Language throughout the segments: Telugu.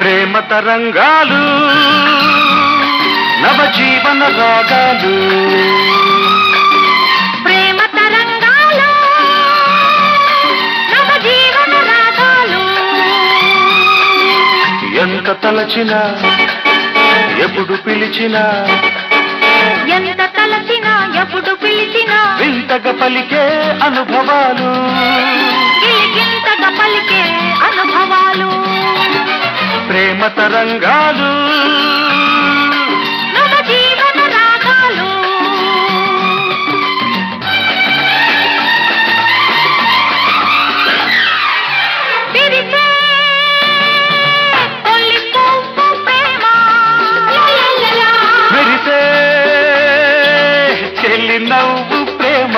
ప్రేమ తరంగాలు నవజీవన రాగాలు ప్రేమ తరంగాలు నవ జీవన రాగాలు ఎంత తలచినా ఎప్పుడు పిలిచినా ఎంత తలచినా ఎప్పుడు పిలిచినా వింతగా పలికే అనుభవాలు గిలిగింతగా పలికే అనుభవాలు ప్రేమ తరంగాలు నవ జీవన రాగాలు విరిసే తొలి పువ్వు ప్రేమ మెరిసే చెల్లి నవ్వు ప్రేమ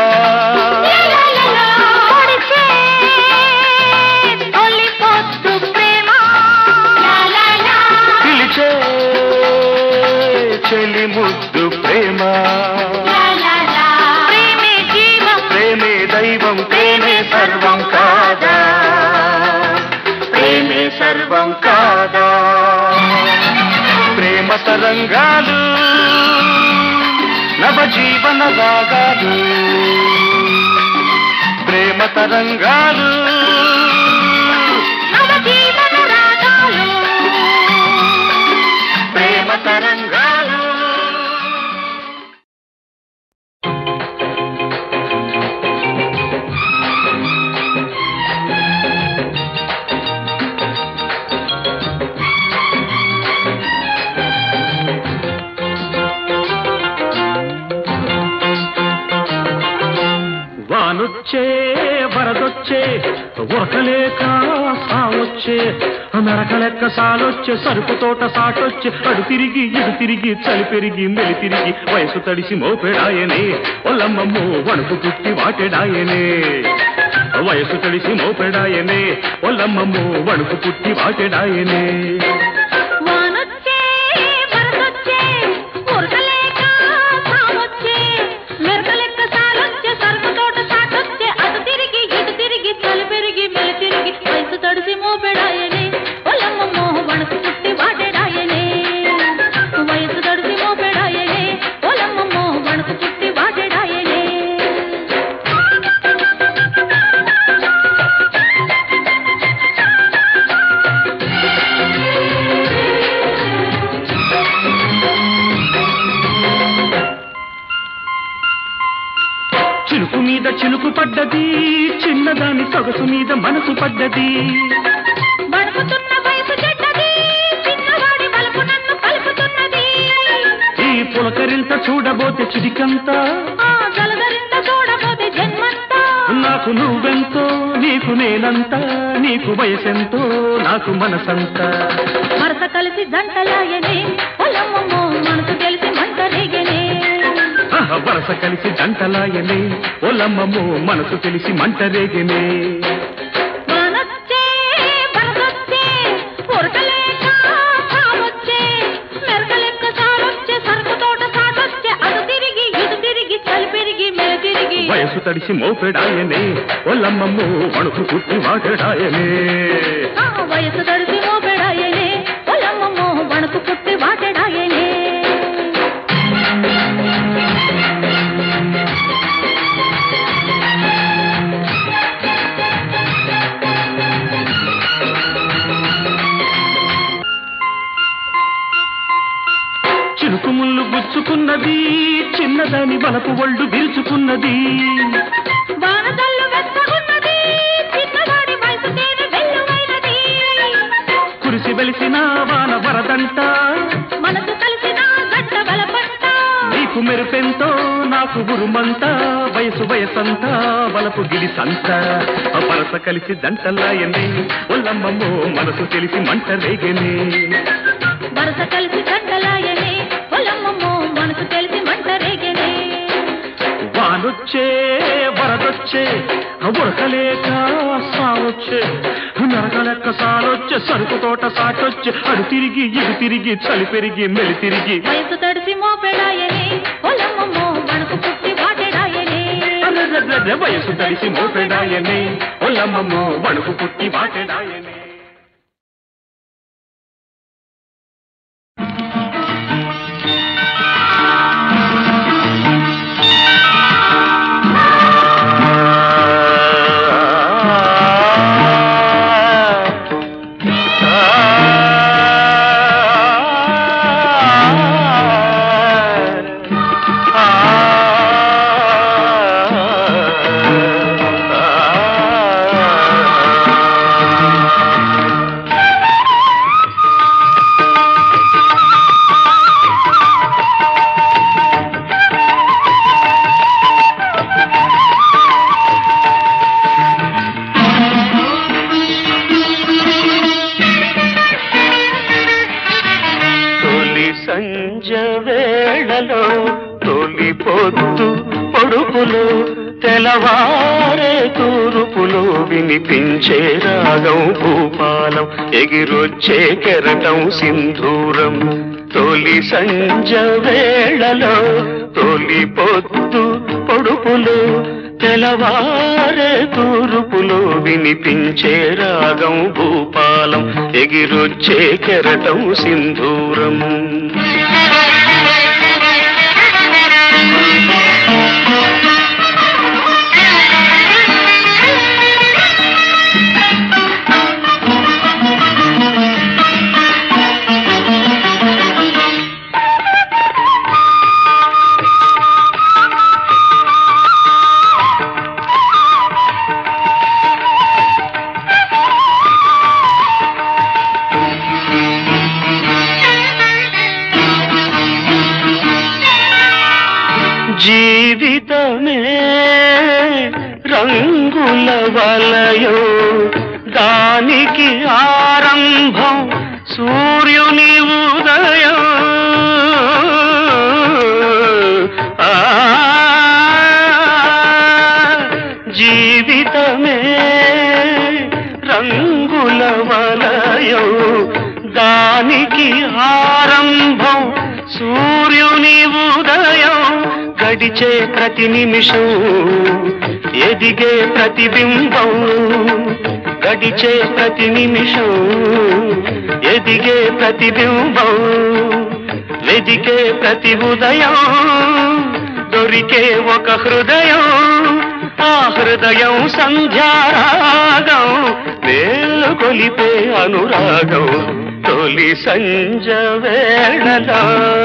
పొడిచే తొలి పొద్దు ప్రేమ పిలిచే చెల్లి ముద్దు ప్రేమ ప్రేమే జీవం ప్రేమే దైవం ప్రేమే సర్వం కాదా ప్రేమే సర్వం కాదా ప్రేమ తరంగాలు నవజీవన రాగాలు ప్రేమ తరంగాలు నవ జీవన రాగాలు ప్రేమ తరంగాలు వానొచ్చే వరదొచ్చే ఉరకలేక సావొచ్చే మెరక లెక్క సాలొచ్చే సరుకు తోట సాటొచ్చే అడు తిరిగి ఇడు తిరిగి చలి పెరిగి మెలి తిరిగి వయసు తడిసి మోపెడాయనే ఒల్లమ్మమ్మో వణుకు పుట్టి వాటెడాయనే వయసు తడిసి మోపెడాయనే ఒల్లమ్మమ్మో వణుకు పుట్టి వాటెడాయనే వానొచ్చే వరదొచ్చే ఉరకలేక సావొచ్చే మెరకలెక్క సాలొచ్చే సరుకు తోట సాటొచ్చే అటు తిరిగి ఇటు తిరిగి చలి పెరిగి మెలి తిరిగి వయసు తడిసి మోపెడాయనే ఒలమ్మమ్మో వణుకు పుట్టి వాటెడాయనే వయసు తడిసి మోపెడాయనే ఒలమ్మమ్మో వణుకు పుట్టి వాటెడాయనే చిలుకు మీద చిలుకు పడ్డది చిన్నదాని సొగసు మీద మనసు పడ్డది బడుకుతున్న వయసు చెడ్డది చిన్నవాడి బలుపు నన్ను కలుపుతున్నది ఈ పులకరింత చూడబోతే చిడికంతా ఆ జలధరింత చూడబోతే జన్మంతా నాకు నువ్వెంతో నీకు నేనంతా నీకు వయసెంతో నాకు మనసంతా వరస కలిసి జంటలాయనే పొలమ్మమ్మో మనసు తెలిసి మంట రేగనే ఆహా, వరస కలిసి జంటలాయనే ఒలమ్మమ్మో మనసు తెలిసి మంట రేగనే వానొచ్చే వరదొచ్చే ఉరకలేక సావొచ్చే మెరకలెక్క సారొచ్చే సరుకు తోట సాటొచ్చే అటు తిరిగి ఇటు తిరిగి చలి పెరిగి మెల తిరిగి వయసు తడిసి మోపెడాయనే ఒల్లమ్మమ్మో వణుకు పుట్టి వాటెడాయనే ఆ వయసు తడిసి మోపెడాయనే పొలమ్మమ్మో వణుకు పుట్టి వాటెడాయనే చిలుకు ముళ్ళు గుచ్చుకున్నది చిన్నదాని బలపు ఒళ్ళు విరుచుకున్నది వానజల్లు వెచ్చగున్నది చిన్నవాడి వయసు తేనె వెల్లువైనది కురిసి వెలిసిన వాన వరదంట మనసు కలిసిన గడ్డ బలపంట నీకు మెరుపెంతో నాకు గురుమంత వయసు వయసంతా వలపు గిలిసంత ఆ వరస కలిసి దంటలాయనే ఒల్లమ్మమ్మో మనసు తెలిసి మంట రేగనే వరస కలిసి గడ్డలాయనే పొలమ్మమ్మో మనసు తెలిసి మంట రేగనే వానొచ్చే వరదొచ్చే ఉరకలేక సావొచ్చే నరకలెక్క సాలొచ్చే సరుకు తోట సాటొచ్చే అడు తిరిగి ఇడు తిరిగి చలి పెరిగి మెలి తిరిగి వయసు తడిసి మోపెడాయనే పొలమ్మమ్మో మనకు పుట్టి వాటెడాయనే అర్రర్రర్ర వయసు తడిసి మోపెడాయనే ఒల్లమ్మమ్మో వణుకు పుట్టి వాటెడాయనే సంజ వేళలో తొలి పొద్దు పొడుపులు తెలవారే తూరుపులు వినిపించే రాగం భూపాలం ఎగిరొచ్చే కెరటం సింధూరం తొలి సంజ వేళలో తొలి పొద్దు పొడుపులు తెలవారే తూరుపులు వినిపించే రాగం భూపాలం ఎగిరొచ్చే కెరటం సింధూరం జీవితమే రంగుల వలయో దానికి ఆరంభం సూర్యుని ఉదయం ఆ, జీవితమే రంగుల వలయో దానికి ఆరంభం సూర్యుని ఉదయం గడిచే ప్రతి నిమిషం ఎదిగే ప్రతిబింబం గడిచే ప్రతి నిమిషం ఎదిగే ప్రతిబింబం వెదికే ప్రతి ఉదయం దొరికే ఒక హృదయం ఆ హృదయం సంధ్యారాగం వేలు కొలిపే అనురాగం తొలి సంజ వేళలో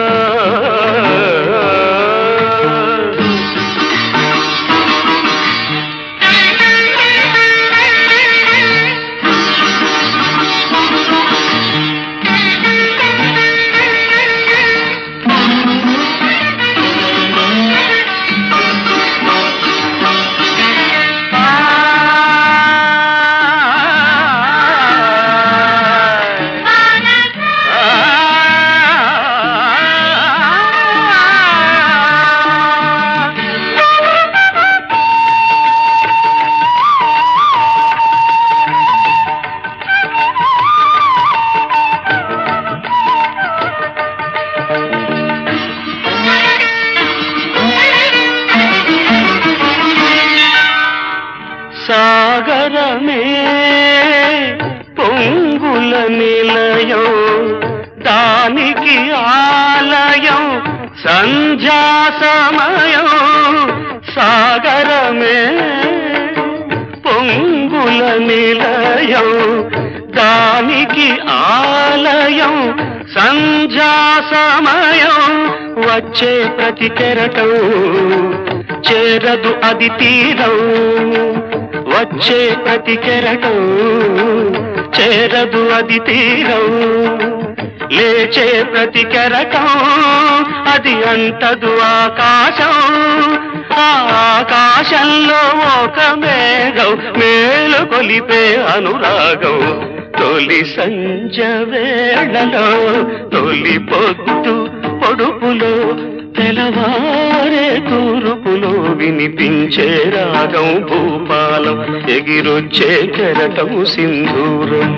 సాగరమే పొంగుల నిలయం దానికి ఆలయం సంధ్యా సమయం సాగరమే పొంగుల నిలయం దానికి ఆలయం సంధ్యా సమయం వచ్చే ప్రతి కెరటం చేరదు అది తీరం వచ్చే ప్రతి కెరటం చేరదు అది తీరం లేచే ప్రతి కెరటం అది అంటదు ఆకాశం ఆ ఆకాశంలో ఒక మేఘం మేలు కొలిపే అనురాగం తొలి సంజ వేళలో తొలి పొద్దు పొడుపులో తెలవారే తూర్పులో వినిపించే రాగం భూపాలం ఎగిరొచ్చే కెరటం సింధూరం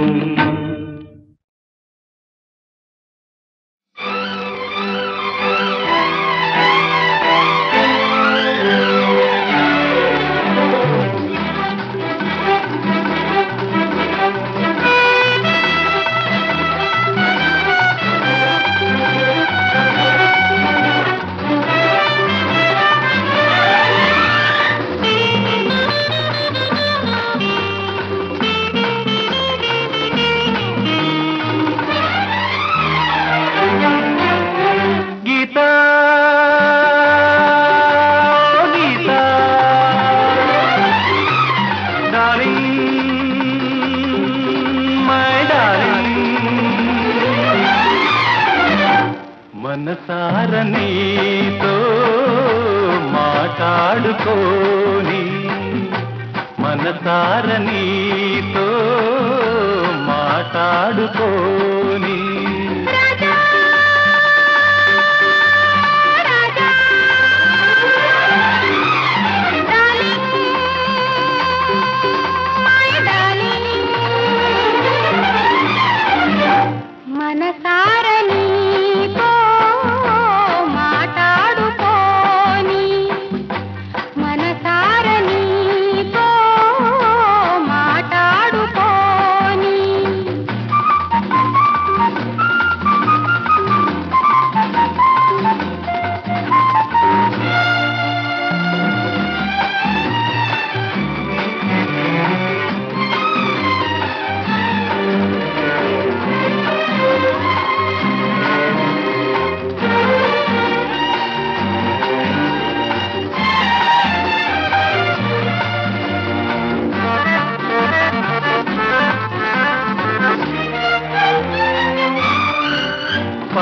Geetha Geetha darling my darling మనసార నీతో మాట్లాడుకోని మనసార నీతో మాట్లాడుకోని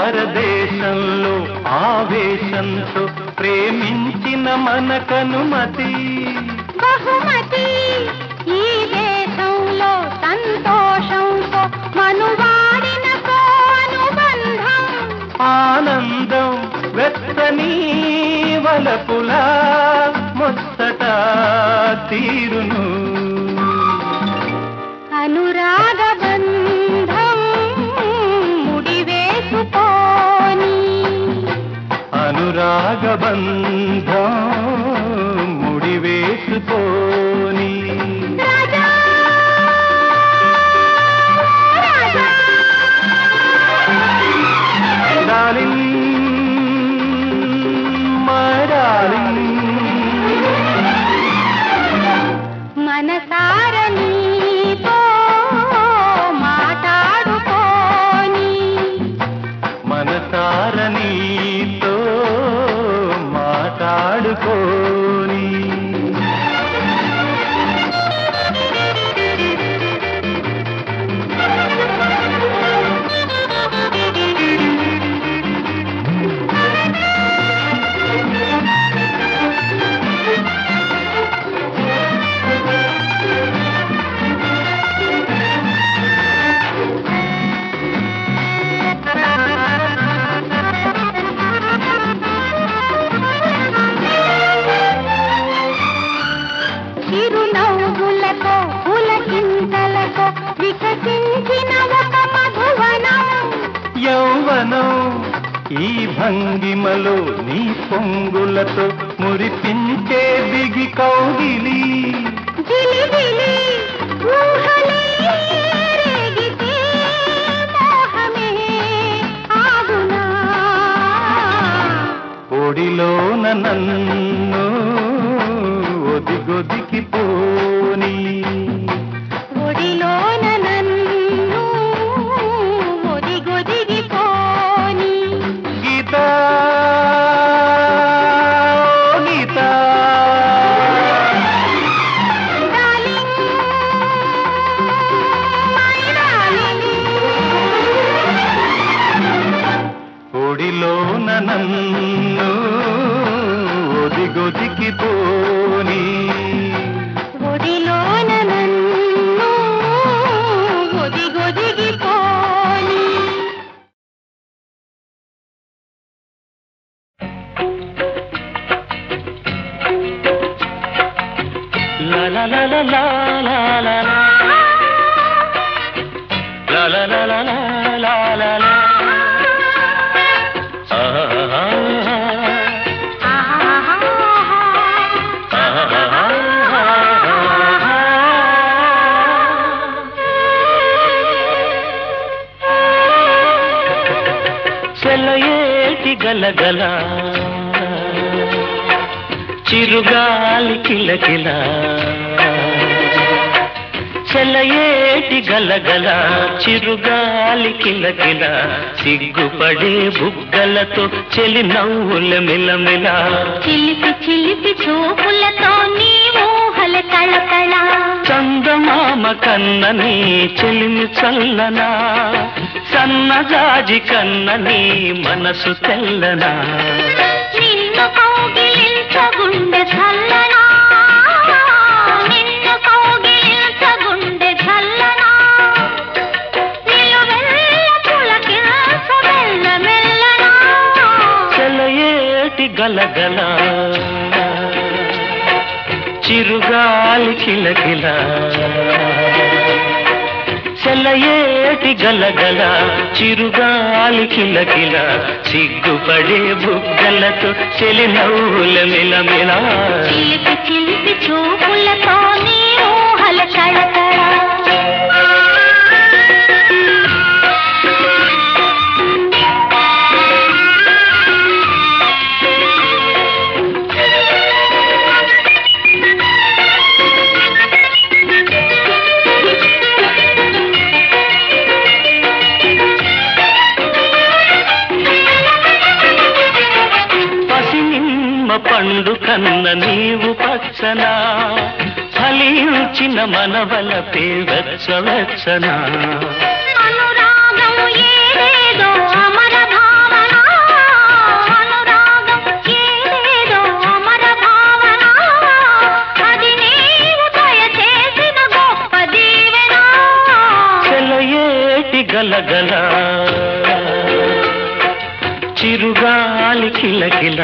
పరదేశంలో ఆవేశంతో ప్రేమించిన మనకనుమతి బహుమతి ఈ దేశంలో సంతోషంతో మనువాడిన అనుబంధం ఆనందం వెచ్చని వలపులా ముచ్చట తీరును అనురాగ బంధం ముడివేసుకొని అనురాగ బంధం ముడివేసుకోని రాజా రాజా డార్లింగ్ మై డార్లింగ్ మనసార నీతో మాట్లాడుకోని మనసార నీతో మాట్లాడుకోని చిరునవ్వులతో పులకింతలతో వికసించిన ఒక మధువనం యౌవనం ఈ భంగిమలో నీ పొంగులతో మురిపించే దిగి కౌగిలి జిలిబిలి ఊహలే రేగితే మోహమే ఆగునా ఒడిలోన నన్ను ఒదిగొదికి పోని ఒడిలోన నన్ను ఒదిగొదిగి పోని Geetha Geetha darling my darling ఒడిలోన నన్ను ఒదిగొదికి పోని ఒడిలోన నన్ను ఒదిగొదిగి పోని La la la la la la la la. La la la la la la la la. Ah, ah, ah, ah, ah, సెలయేటి గలగల చిరుగాలి కిలకిల చెలయేటి గలగల చిరుగాలి కిలకిల సిగ్గుపడే బుగ్గలతో చెలి నవ్వుల మిలమిల చిలిపి చిలిపి చూపులతో నీ ఊహల కళకళ చందమామ కన్నని చెలిమి చల్లనా సన్నజాజి కన్నని మనసు తెల్లనా నిన్ను కౌగిలించగుండె చల్లనా నిన్ను కౌగిలించగుండె చల్లనా నిలువెల్ల పులకించ మెల్ల మెల్లనా చెలయేటి గలగల చిరుగాలి కిలకిల చెలయేటి గలగల చిరుగాలి కిలకిల సిగ్గుపడే బుగ్గలతో చెలి నవ్వుల మిలమిల చిలిపి చిలిపి చూపులతో నీ ఊహల కళకళ పసినిమ్మ పండు కన్న నీవు పచ్చనా ఫలించిన మనవలపే వెచ్చ వెచ్చనా అనురాగము ఏదేదో అమర భావ గలగల చిరుగాలి కిలకిల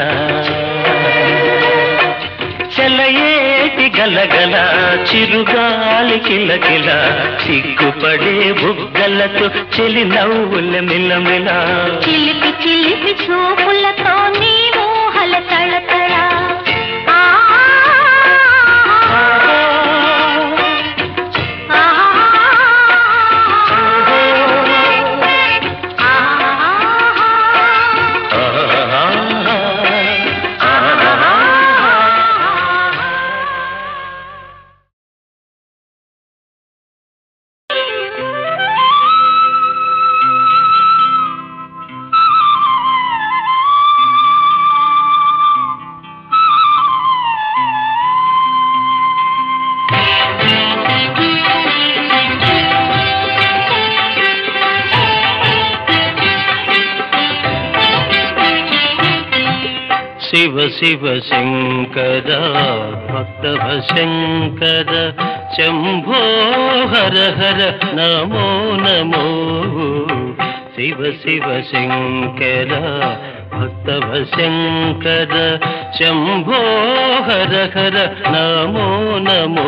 చెలయేటి గలగల చిరుగాలి కిలకిల సిగ్గుపడే బుగ్గలతో చెలి నవ్వుల మిలమిల చిలిపి చిలిపి చూపులతో నీ మోహల తళతళ ఆ, ఆ, శివ శివ శంకర భక్తవ శంకర శంభో హర హర నమో నమో శివ శివ శంకర భక్తవ శంకర శంభో హర హర నమో నమో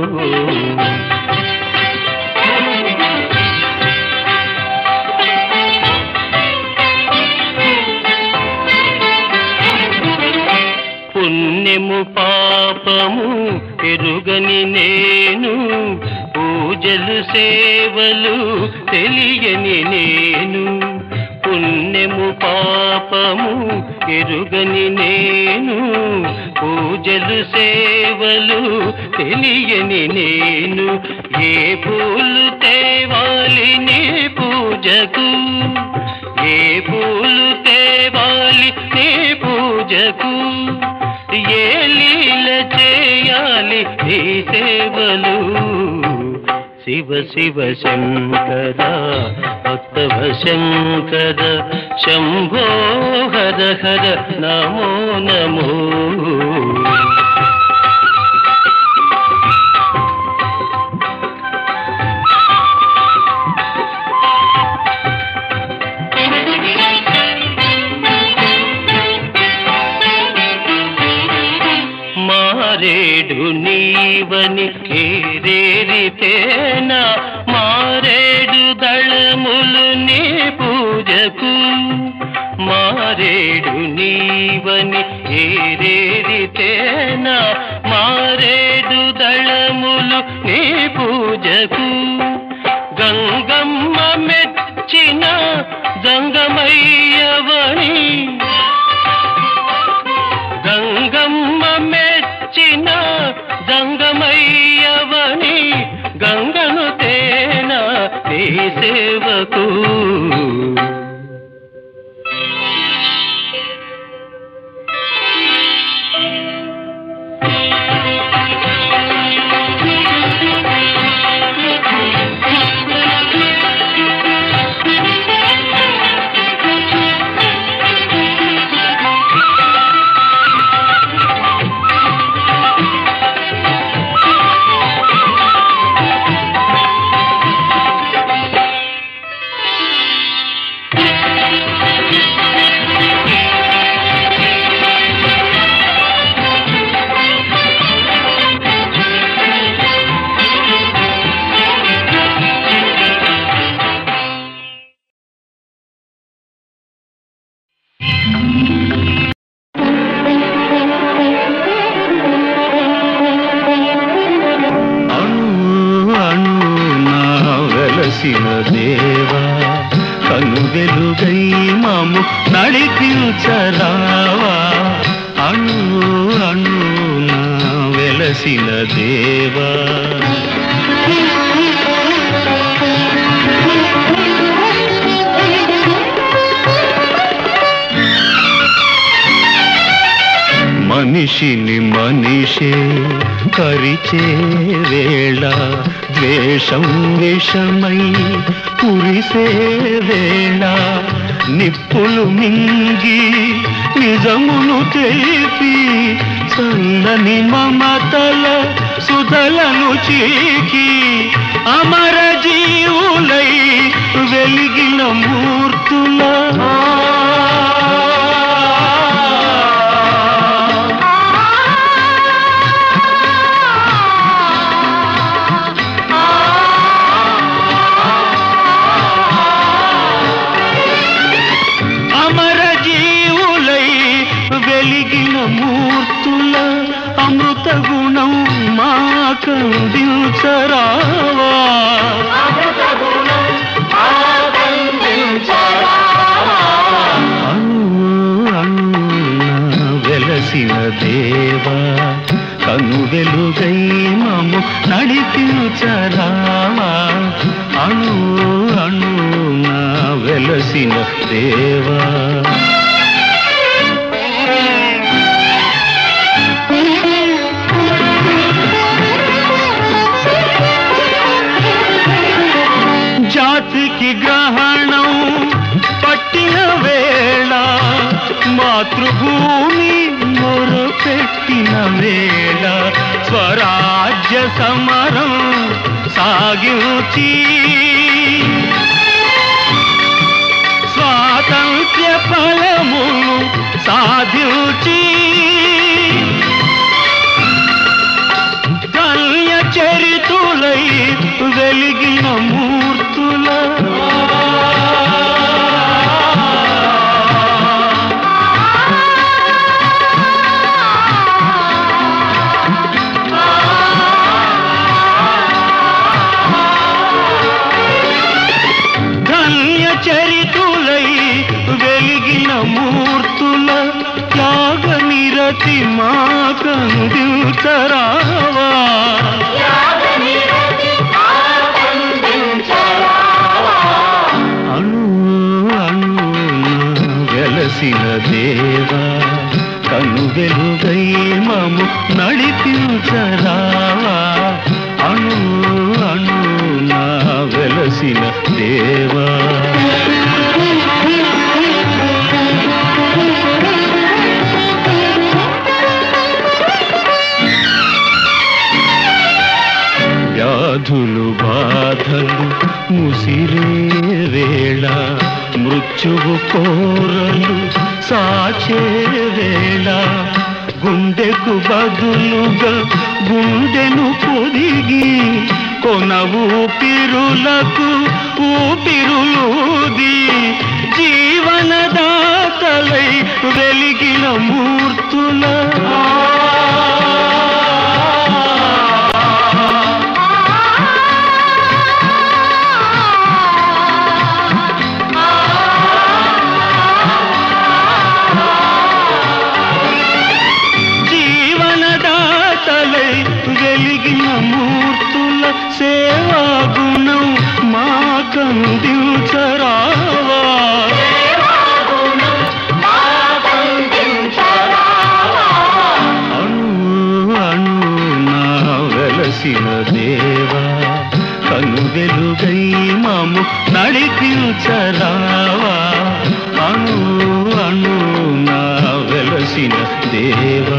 పుణ్యము పాపము ఎరుగని నేను పూజలు సేవలు తెలియని నేను పుణ్యము పాపము ఎరుగని నేను పూజలు సేవలు తెలియని నేను ఏ పూలు తేవాలి నీ పూజకు ఏ పూలు తేవాలి నీ పూజకు ఏ లీల చేయాలి ఈ సేవలు శివ శివ శంకర భక్తవ శంకర శంభో హర హర నమో నమో మారేడు నీవని ఏరేరితేనా మారేడు దళములు నీ పూజకు మారేడు నీవని ఏరేరితేనా మారేడు దళములు నీ పూజకు గంగమ్మ మెచ్చిన జంగమయ్యవని గంగమ్మ మెచ్చిన గంగమయ్యవని గంగను తేన నీ సేవకు అణు అణు నా వెలసిన దేవా కను వెలుగై మాము నడిపించరావా అణు అణు నా వెలసిన దేవా మనిషిని మనిషే కరిచే వేళ ద్వేషం విషమై కురిసే వేళ నిప్పులు మింగి నిజమును తెలిపి చల్లని మమతల సుధలను చీకి అమర జీవులై వెలిగిన మూర్తుల అమర జీవులై వెలిగిన మూర్తుల అమృత గుణం మాకందించరావా అణు అణున వెలసిన దేవా కను వెలుగై మము నడిపించరావా అణు అణున వెలసిన దేవా జాతికి గ్రహణం పట్టిన వేళ మాతృభూమి మొరపెట్టిన వేళ స్వరాజ్య సమరం సాగించి స్వాతంత్ర్య ఫలమును సాధించి కల్య చరితులై వెలిగిన మూర్తుల ధన్య చరితులై వెలిగిన మూర్తుల త్యాగ నిరతి మాకందించరావా అణు అణున వెలసిన దేవా కను వెలుగై మము నడిపించరావా అణు అణున వెలసిన దేవా వ్యాధులు బాధలు ముసిరే వేళ మృత్యువు కోరలు సాచే వేళ గుండెకు బదులుగా గుండెను పొదిగి కొన ఊపిరులకు ఊపిరులూది జీవనదాతలై వెలిగిన మూర్తుల జీవనదాతలై వెలిగిన మూర్తుల సేవా గుణం మాకందించరావా అణు అణున వెలసిన దేవా కను వెలుగై మము నడిపించరావా అణు అణున వెలసిన దేవా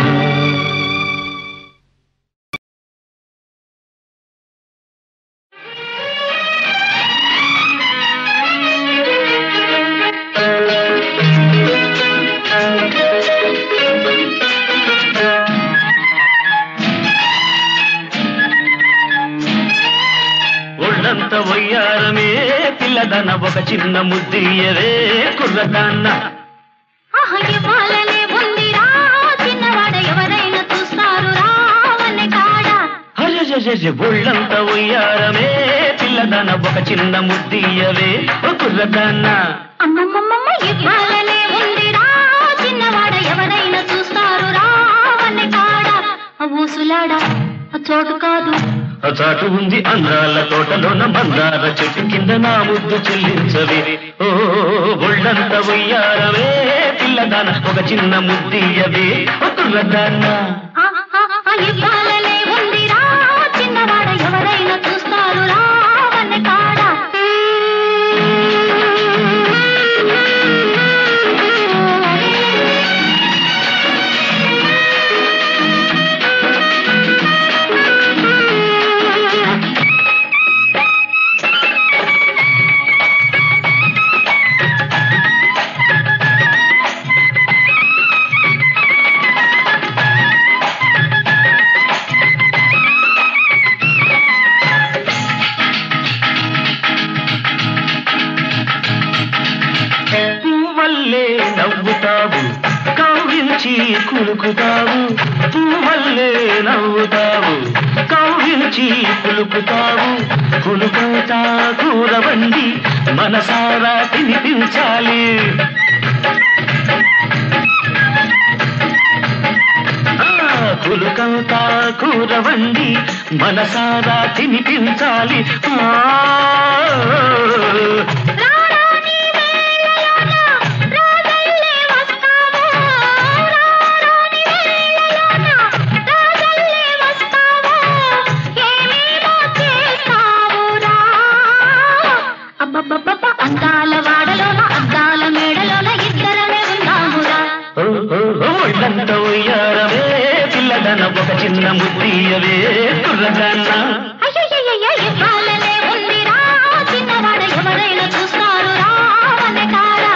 ఒళ్ళంత వయ్యారమే పిల్లదన ఒక చిన్న ముద్దియవే కుర్రదాన్న ఆహా, ఇవ్వాలనే ఉందిరా చిన్నవాడ ఎవరైనా చూస్తారు రావనే కాడ అజజజజ ఒళ్ళంత వయ్యారమే పిల్లదన ఒక చిన్న ముద్దియవే ఓ కుర్రదాన్న అమ్మమ్మమ్మ ఇవ్వాలనే ఉందిరా చిన్నవాడ ఎవరైనా చూస్తారు రావనే కాడ ఆ ఊసులాడ ఆ చోటు కాదు ఆ చాటు ఉంది అందాల తోటలోన మందార చెట్టు కింద నా ముద్దు చెల్లించవే ఓ ఒళ్ళంత వయ్యారమే పిల్లదాన ఒక చిన్న ముద్దియవే ఓ కుర్రదాన్న ఆ, ఆ, ఆ, ఇవ్వాలనే ఉందిరా చిన్నవాడ ఎవరైనా చూస్తారు రావనే కాడ పువ్వల్లే నవ్వుతావు కవ్వించి కులుకుతావు పువ్వల్లే నవ్వుతావు కవ్వించి కులుకుతావు కులుకవుతా కూరవండి మనసారా తినిపించాలి ఆ, కులుకంతా కూరవండి మనసారా తినిపించాలి ఆ రారాని వేళలోన రాజల్లే వస్తావో రారాని వేళలోన రాజల్లే వస్తావో ఏమేమో చేస్తావురా అబ్బబ్బబ్బబ్బ అందాల వాడలోన అద్దాల మేడలోన ఇద్దరమే ఉన్నామురా ఒళ్ళంత ఉయ్యారవే పిల్లదన ఒక చిన్న ముద్దీయవే కుర్రదాన్న అయ్యయ్యయ్య ఇవ్వాలనే ఉందిరా చిన్నవాడ ఎవరైనా చూస్తారు రా వనకారా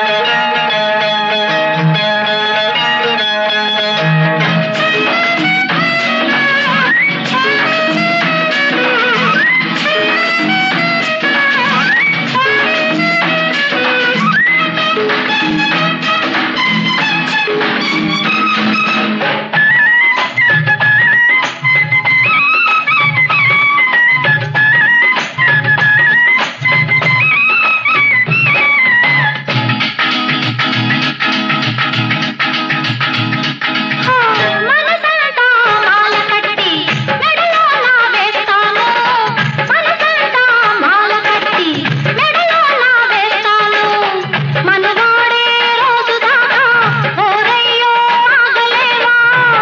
మనసంతా మాల కట్టి మెడలో నా వేస్తాను మనసంతా మాల కట్టి మెడలో నా వేస్తాను మనవాడే రోజు దాకా ఓరయ్యో ఆగలేవా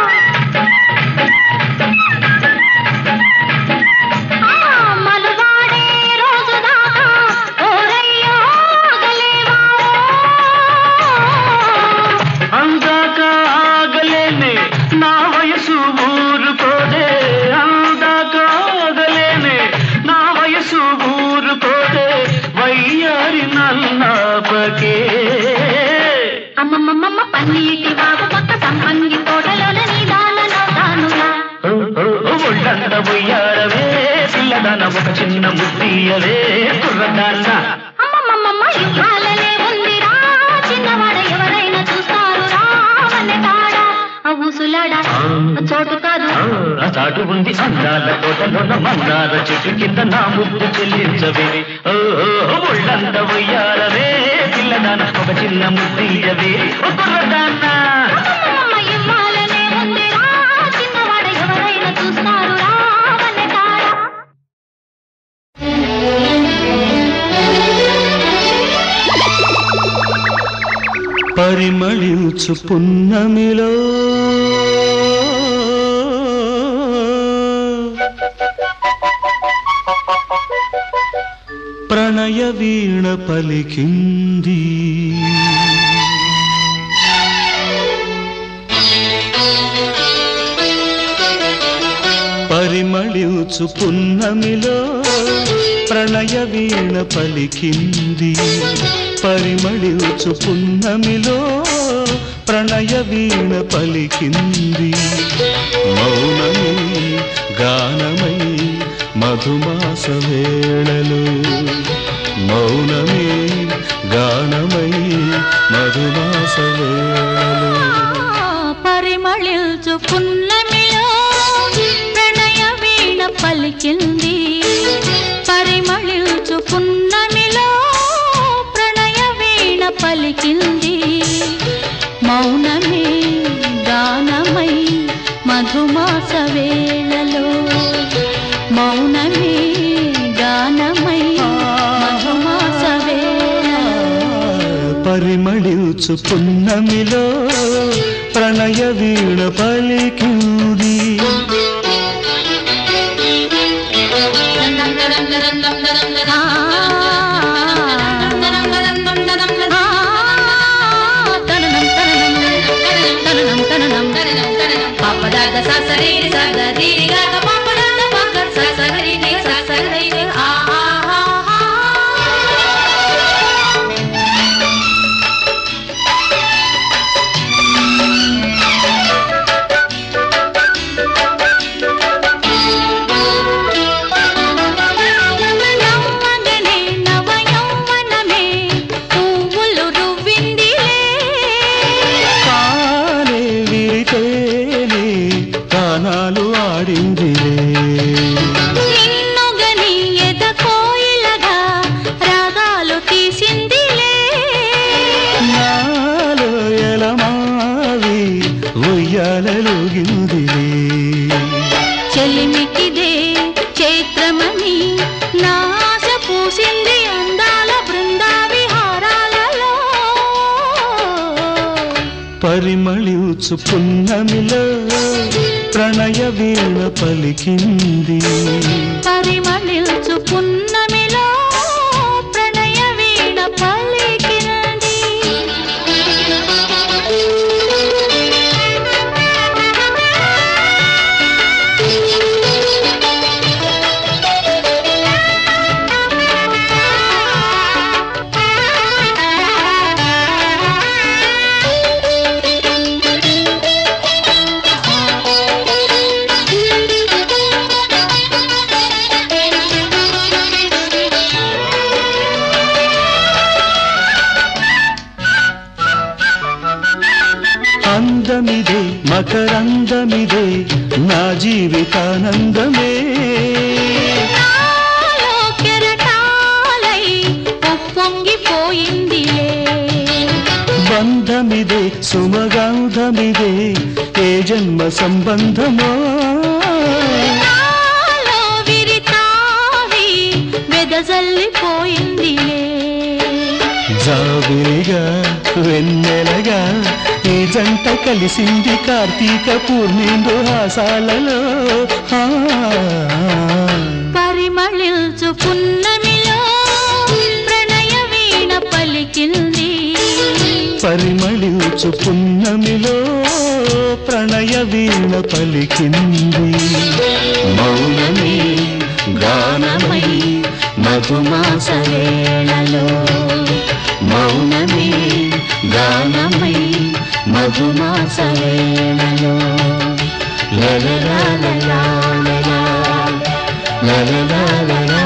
ఆ మనవాడే రోజు దాకా ఓరయ్యో ఆగలేవా అందాక ఆగలేనే నా వయసు ఊరుకోదే అందాక ఆగలేనే నా వయసు ఊరుకోదే వయ్యారి నన్నాపకే అమ్మమ్మమ్మ పన్నీటి వాగు పక్క సంపంగి తోటలోన నీదాలలో తానుగా ఒళ్ళంత ఉయ్యారవే పిల్లదన ఒక చిన్న ముద్దీయవే కుర్రదాన్న అమ్మమ్మమ్మ ఇవ్వాలనే ఉందిరా చిన్నవాడ ఎవరైనా చూస్తారు రావనే కాడ ఆ ఊసులాడా ఆ చోటు కాదు ఆ చాటు ఉంది అందాల తోటలోన మందార చెట్టు కింద నా ముద్దు చెల్లించవే ఓ ఓ, ఒళ్ళంత ఉయ్యారవే పిల్లదాన ఒక చిన్న ముద్దీయవే ఓ కుర్రదాన్న అమ్మమ్మమ్మ ఇవ్వాలనే ఉందిరా చిన్నవాడ ఎవరైనా చూస్తారు రావనే కాడ పరిమళించు పున్నమిలో ప్రణయ వీణ పలికింది పరిమళించు పున్నమిలో ప్రణయ వీణ పలికింది పరిమళించు పున్నమిలో ప్రణయ వీణ పలికింది మౌనమే గానమై మధుమాస వేళలు మౌనమే గానమై మధుమాస వేళలు పరిమళించు పున్నమిలో ప్రణయ వీణ పలికింది పరిమళించు పున్నమిలో ప్రణయ వీణ పలికింది మౌనమే గానమై మధుమాస వేళలో మౌనమే గానమై మధుమాస వేళలో పరిమళించు పున్నమిలో ప్రణయ వీణ పలికింది ఆ పరిమళించు పున్నమిలో ప్రణయ వీణ పలికింది పరిమళించు పున్నమిలో ప్రణయ వీణ పలికినది అందమిదే మకరందమిదే నా జీవితానందమే నాలో కెరటాలై ఉప్పొంగిపోయిందిలే బంధమిదే సుమగంధమిదే ఏ జన్మ సంబంధమో నాలో విరితావి వెదజల్లిపోయిందిలే జాబిలిగా వెన్నెలగా ఈ జంట కలిసింది కార్తీక పూర్ణిందు హాసాలలో ఆ. పరిమళించు పున్నమిలో ప్రణయ వీణ పలికింది పరిమళించు పున్నమిలో ప్రణయ వీణ పలికింది మౌనమే గానమై మధుమాస వేళలో మౌనమే గానమై మధుమాస వేళలో లలలాలలా, లలలాలలా.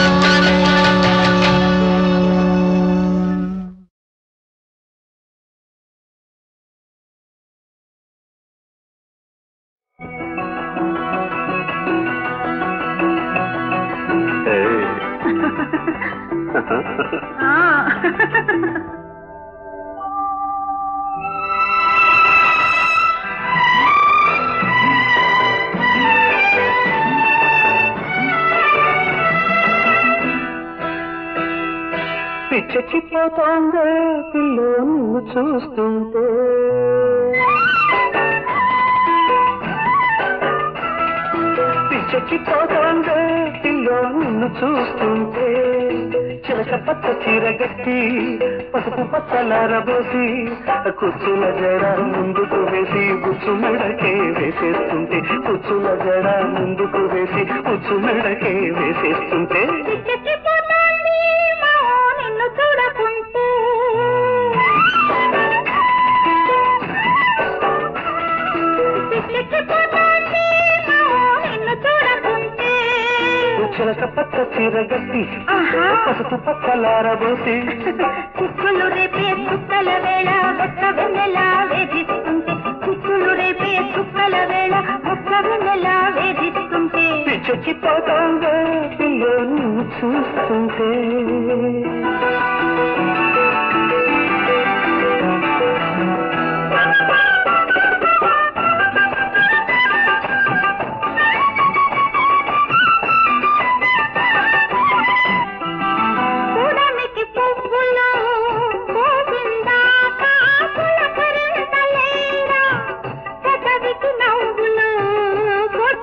పిచ్చెక్కిపోతోందే పిల్లో నిన్ను చూస్తుంటే పిచ్చెక్కిపోతోందే పిల్లో నిన్ను చూస్తుంటే చిలక పచ్చ చీర గట్టి పసుపు పచ్చలారబోసి కుచ్చుల జడ ముందుకు వేసి గుచ్చు మెడకే వేసేస్తుంటే కుచ్చుల జడ ముందుకు వేసి కుచ్చు మెడకే వేసేస్తుంటే చిక్కిపోతోంది మావో నిన్ను చూడకుంటే చిక్కిపోతోంది మావో నిన్ను చూడకుంటే చిలక పచ్చ చీర గట్టి ఆహా. పసుపు పచ్చలారబోసి చిక్కులు రేపే చుక్కల వేళ ఒక్క వెన్నెలా వేధిస్తుంటే చిక్కులు రేపే చుక్కల వేళ ఒక్క వెన్నెలా వేధిస్తుంటే పిచ్చెక్కిపోతోందే పిల్లో నిన్ను చూస్తుంటే